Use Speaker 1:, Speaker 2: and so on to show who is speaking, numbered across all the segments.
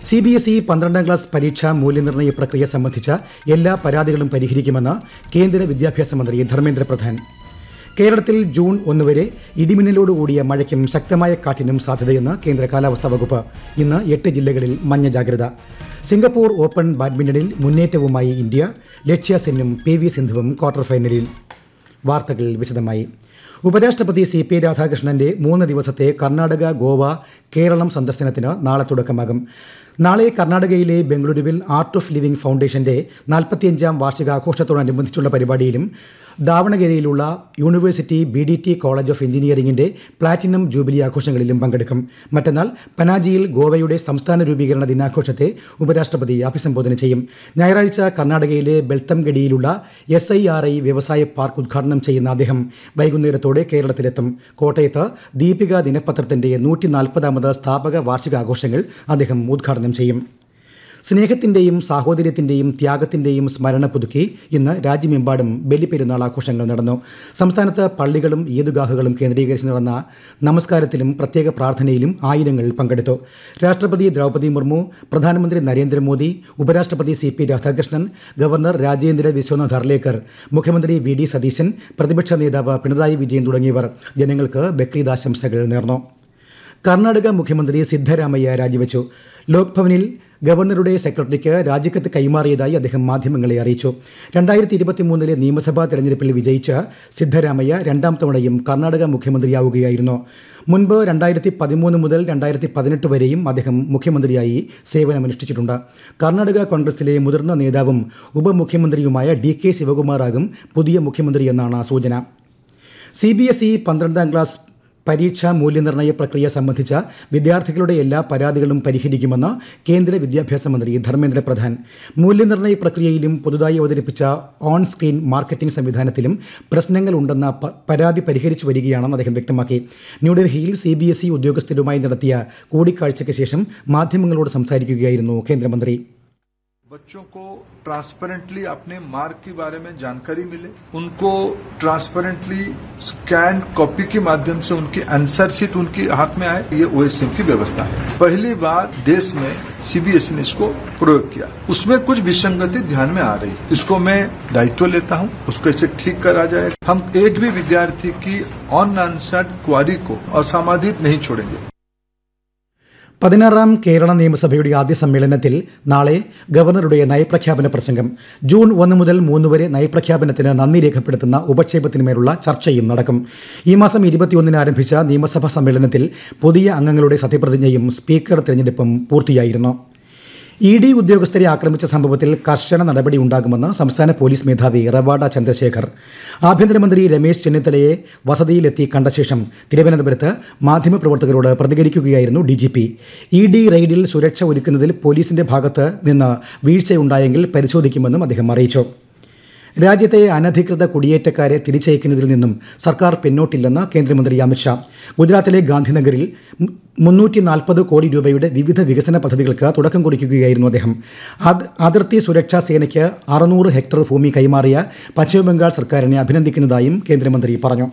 Speaker 1: C B S E പന്ത്രണ്ടാം class പരീക്ഷാ മൂല്യനിർണ്ണയ പ്രക്രിയ സംബന്ധിച്ച എല്ലാ പരാതികളും പരിഹരിക്കുമെന്ന് കേന്ദ്ര വിദ്യാഭ്യാസ മന്ത്രി ധർമ്മേന്ദ്ര പ്രധാൻ കേരളത്തിൽ ജൂൺ ഒന്ന് വരെ ഇടിമിന്നലോടുകൂടിയ മഴയ്ക്കും ശക്തമായ കാറ്റിനും സാധ്യതയെന്ന് കേന്ദ്ര കാലാവസ്ഥാ വകുപ്പ് ഇന്ന് എട്ട് ജില്ലകളിൽ മഞ്ഞ ജാഗ്രത സിംഗപ്പൂർ ഓപ്പൺ ബാഡ്മിന്റണിൽ മുന്നേറ്റവുമായി ഇന്ത്യ ലക്ഷ്യ സെന്നും പി വി സിന്ധുവും ക്വാർട്ടർ ഫൈനലിൽ വാർത്തകൾ വിശദമായി ഉപരാഷ്ട്രപതി സി പി രാധാകൃഷ്ണന്റെ മൂന്ന് ദിവസത്തെ കർണാടക ഗോവ കേരളം സന്ദർശനത്തിന് നാളെ തുടക്കമാകും നാളെ കർണാടകയിലെ ബംഗളൂരുവിൽ ആർട്ട് ഓഫ് ലിവിംഗ് ഫൗണ്ടേഷന്റെ നാൽപ്പത്തിയഞ്ചാം വാർഷികാഘോഷത്തോടനുബന്ധിച്ചുള്ള പരിപാടിയിലും ദാവണഗിരിയിലുള്ള university B D T college of എഞ്ചിനീയറിംഗിന്റെ പ്ലാറ്റിനം ജൂബിലി ആഘോഷങ്ങളിലും പങ്കെടുക്കും മറ്റന്നാൾ പനാജിയിൽ ഗോവയുടെ സംസ്ഥാന രൂപീകരണ ദിനാഘോഷത്തെ ഉപരാഷ്ട്രപതി അഭിസംബോധന ചെയ്യും ഞായറാഴ്ച കർണാടകയിലെ ബെൽത്തംഗഡിയിലുള്ള എസ് ഐ ആർ ഐ വ്യവസായ പാർക്ക് ഉദ്ഘാടനം ചെയ്യുന്ന അദ്ദേഹം വൈകുന്നേരത്തോടെ കേരളത്തിലെത്തും കോട്ടയത്ത് ദീപിക ദിനപത്രത്തിന്റെ നൂറ്റി നാൽപ്പതാമത് സ്ഥാപക വാർഷികാഘോഷങ്ങൾ അദ്ദേഹം ഉദ്ഘാടനം ചെയ്യും സ്നേഹത്തിന്റെയും സാഹോദര്യത്തിന്റെയും ത്യാഗത്തിന്റെയും സ്മരണ പുതുക്കി ഇന്ന് രാജ്യമെമ്പാടും ബലിപ്പെരുന്നാൾ ആഘോഷങ്ങൾ നടന്നു സംസ്ഥാനത്ത് പള്ളികളും ഈദ്ഗാഹുകളും കേന്ദ്രീകരിച്ച് നടന്ന നമസ്കാരത്തിലും പ്രത്യേക പ്രാർത്ഥനയിലും ആയിരങ്ങൾ പങ്കെടുത്തു രാഷ്ട്രപതി ദ്രൗപദി മുർമു പ്രധാനമന്ത്രി നരേന്ദ്രമോദി ഉപരാഷ്ട്രപതി C P Radhakrishnan governor Rajendra Vishwanath ഹർലേക്കർ മുഖ്യമന്ത്രി വി ഡി സതീശൻ പ്രതിപക്ഷ നേതാവ് പിണറായി വിജയൻ തുടങ്ങിയവർ ജനങ്ങൾക്ക് ബക്രീദ് ആശംസകൾ നേർന്നു കർണാടക മുഖ്യമന്ത്രി സിദ്ധരാമയ്യ രാജിവെച്ചു ലോക്ഭവനിൽ ഗവർണറുടെ സെക്രട്ടറിക്ക് രാജിക്കത്ത് കൈമാറിയതായി അദ്ദേഹം മാധ്യമങ്ങളെ അറിയിച്ചു രണ്ടായിരത്തി ഇരുപത്തിമൂന്നിലെ നിയമസഭാ തെരഞ്ഞെടുപ്പിൽ വിജയിച്ച സിദ്ധരാമയ്യ രണ്ടാം തവണയും കർണാടക മുഖ്യമന്ത്രിയാവുകയായിരുന്നു മുൻപ് രണ്ടായിരത്തി പതിമൂന്ന് മുതൽ രണ്ടായിരത്തി പതിനെട്ട് വരെയും അദ്ദേഹം മുഖ്യമന്ത്രിയായി സേവനമനുഷ്ഠിച്ചിട്ടുണ്ട് കർണാടക കോൺഗ്രസിലെ മുതിർന്ന നേതാവും ഉപമുഖ്യമന്ത്രിയുമായ ഡി കെ ശിവകുമാറാകും പുതിയ മുഖ്യമന്ത്രിയെന്നാണ് സൂചന സി ബി എസ് ഇ പന്ത്രണ്ടാം ക്ലാസ് പരീക്ഷാ മൂല്യനിർണ്ണയ പ്രക്രിയ സംബന്ധിച്ച വിദ്യാർത്ഥികളുടെ എല്ലാ പരാതികളും പരിഹരിക്കുമെന്ന് കേന്ദ്ര വിദ്യാഭ്യാസ മന്ത്രി ധർമ്മേന്ദ്ര പ്രധാൻ മൂല്യനിർണ്ണയ പ്രക്രിയയിലും പുതുതായി അവതരിപ്പിച്ച ഓൺ സ്ക്രീൻ മാർക്കറ്റിംഗ് സംവിധാനത്തിലും പ്രശ്നങ്ങളുണ്ടെന്ന പ- പരാതി പരിഹരിച്ചു വരികയാണെന്ന് അദ്ദേഹം വ്യക്തമാക്കി ന്യൂഡൽഹിയിൽ സി ബി എസ് ഇ ഉദ്യോഗസ്ഥരുമായി നടത്തിയ കൂടിക്കാഴ്ചയ്ക്ക് ശേഷം മാധ്യമങ്ങളോട് സംസാരിക്കുകയായിരുന്നു കേന്ദ്രമന്ത്രി
Speaker 2: बच्चों को ट्रांसपेरेंटली अपने मार्क के बारे में जानकारी मिले उनको ट्रांसपेरेंटली स्कैन कॉपी के माध्यम से उनकी आंसर शीट उनके हाथ में आए ये ओएसएम की व्यवस्था है पहली बार देश में सीबीएसई ने इसको प्रयोग किया उसमें कुछ विसंगति ध्यान में आ रही है इसको मैं दायित्व लेता हूं उसको इसे ठीक करा जाए हम एक भी विद्यार्थी की ऑन आंसर्ड क्वारी को असामाधित नहीं छोड़ेंगे
Speaker 1: പതിനാറാം കേരള നിയമസഭയുടെ ആദ്യ സമ്മേളനത്തിൽ നാളെ ഗവർണറുടെ നയപ്രഖ്യാപന പ്രസംഗം ജൂൺ ഒന്ന് മുതൽ മൂന്ന് വരെ നയപ്രഖ്യാപനത്തിന് നന്ദി രേഖപ്പെടുത്തുന്ന ഉപക്ഷേപത്തിന്മേലുള്ള ചർച്ചയും നടക്കും ഈ മാസം ഇരുപത്തിയൊന്നിന് ആരംഭിച്ച നിയമസഭാ സമ്മേളനത്തിൽ പുതിയ അംഗങ്ങളുടെ സത്യപ്രതിജ്ഞയും സ്പീക്കർ തിരഞ്ഞെടുപ്പും പൂർത്തിയായിരുന്നു ഇ ഡി ഉദ്യോഗസ്ഥരെ ആക്രമിച്ച സംഭവത്തിൽ കർശന നടപടി ഉണ്ടാകുമെന്ന് സംസ്ഥാന പോലീസ് മേധാവി റവാഡ ചന്ദ്രശേഖർ ആഭ്യന്തരമന്ത്രി രമേശ് ചെന്നിത്തലയെ വസതിയിലെത്തി കണ്ട ശേഷം തിരുവനന്തപുരത്ത് മാധ്യമപ്രവർത്തകരോട് പ്രതികരിക്കുകയായിരുന്നു D G P E D റെയ്ഡിൽ സുരക്ഷ ഒരുക്കുന്നതിൽ പോലീസിന്റെ ഭാഗത്ത് നിന്ന് വീഴ്ചയുണ്ടായെങ്കിൽ പരിശോധിക്കുമെന്നും അദ്ദേഹം അറിയിച്ചു രാജ്യത്തെ അനധികൃത കുടിയേറ്റക്കാരെ തിരിച്ചയക്കുന്നതിൽ നിന്നും സർക്കാർ പിന്നോട്ടില്ലെന്ന് കേന്ദ്രമന്ത്രി അമിത്ഷാ ഗുജറാത്തിലെ ഗാന്ധിനഗറിൽ മുന്നൂറ്റി നാൽപ്പത് കോടി രൂപയുടെ വിവിധ വികസന പദ്ധതികൾക്ക് തുടക്കം കുറിക്കുകയായിരുന്നു അദ്ദേഹം അത് അതിർത്തി സുരക്ഷാ സേനയ്ക്ക് അറുന്നൂറ് ഹെക്ടർ ഭൂമി കൈമാറിയ പശ്ചിമബംഗാൾ സർക്കാരിനെ അഭിനന്ദിക്കുന്നതായും കേന്ദ്രമന്ത്രി പറഞ്ഞു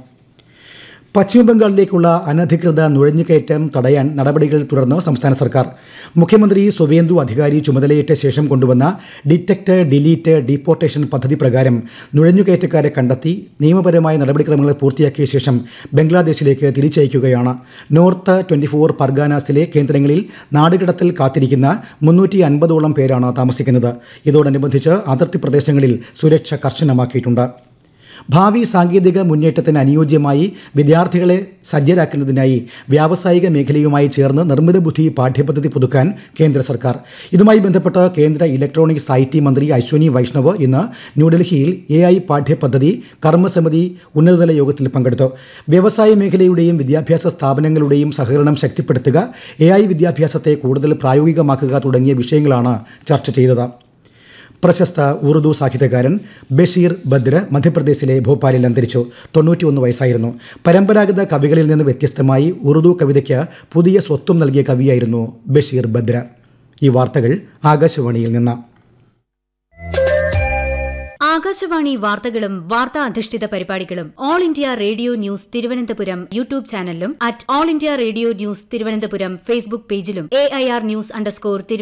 Speaker 1: പശ്ചിമബംഗാളിലേക്കുള്ള അനധികൃത നുഴഞ്ഞുകയറ്റം തടയാൻ നടപടികൾ തുടർന്ന് സംസ്ഥാന സർക്കാർ മുഖ്യമന്ത്രി സുവേന്ദു അധികാരി ചുമതലയേറ്റ ശേഷം കൊണ്ടുവന്ന ഡിറ്റക്ട് ഡിലീറ്റ് ഡീപ്പോർട്ടേഷൻ പദ്ധതി പ്രകാരം നുഴഞ്ഞുകയറ്റക്കാരെ കണ്ടെത്തി നിയമപരമായ നടപടിക്രമങ്ങൾ പൂർത്തിയാക്കിയ ശേഷം ബംഗ്ലാദേശിലേക്ക് തിരിച്ചയക്കുകയാണ് നോർത്ത് ട്വന്റി ഫോർ പർഗാനാസിലെ കേന്ദ്രങ്ങളിൽ നാടുകടത്തിൽ കാത്തിരിക്കുന്ന മുന്നൂറ്റി അൻപതോളം പേരാണ് താമസിക്കുന്നത് ഇതോടനുബന്ധിച്ച് അതിർത്തി പ്രദേശങ്ങളിൽ സുരക്ഷ കർശനമാക്കിയിട്ടുണ്ട് ഭാവി സാങ്കേതിക മുന്നേറ്റത്തിന് അനുയോജ്യമായി വിദ്യാർത്ഥികളെ സജ്ജരാക്കുന്നതിനായി വ്യാവസായിക മേഖലയുമായി ചേർന്ന് നിർമ്മിത ബുദ്ധി പാഠ്യപദ്ധതി പുതുക്കാൻ കേന്ദ്ര സർക്കാർ ഇതുമായി ബന്ധപ്പെട്ട് കേന്ദ്ര ഇലക്ട്രോണിക്സ് ഐ ടി മന്ത്രി അശ്വനി വൈഷ്ണവ് ഇന്ന് ന്യൂഡൽഹിയിൽ എ ഐ പാഠ്യപദ്ധതി കർമ്മസമിതി ഉന്നതതല യോഗത്തിൽ പങ്കെടുത്തു വ്യവസായ മേഖലയുടെയും വിദ്യാഭ്യാസ സ്ഥാപനങ്ങളുടെയും സഹകരണം ശക്തിപ്പെടുത്തുക എ ഐ വിദ്യാഭ്യാസത്തെ കൂടുതൽ പ്രായോഗികമാക്കുക തുടങ്ങിയ വിഷയങ്ങളാണ് ചർച്ച ചെയ്തത് പ്രശസ്ത ഉറുദു സാഹിത്യകാരൻ ബഷീർ ബദ്ര മധ്യപ്രദേശിലെ ഭോപ്പാലിൽ അന്തരിച്ചു തൊണ്ണൂറ്റിയൊന്ന് വയസ്സായിരുന്നു പരമ്പരാഗത കവികളിൽ നിന്ന് വ്യത്യസ്തമായി ഉറുദു കവിതയ്ക്ക് പുതിയ സ്വത്വം നൽകിയ കവിയായിരുന്നു ബഷീർ ബദ്ര ഈ വാർത്തകൾ ആകാശവാണിയിൽ നിന്ന്
Speaker 3: ആകാശവാണി വാർത്തകളും വാർത്താ അധിഷ്ഠിത പരിപാടികളും all India radio news Thiruvananthapuram YouTube ചാനലിലും at all India radio news Thiruvananthapuram Facebook പേജിലും A I R news underscore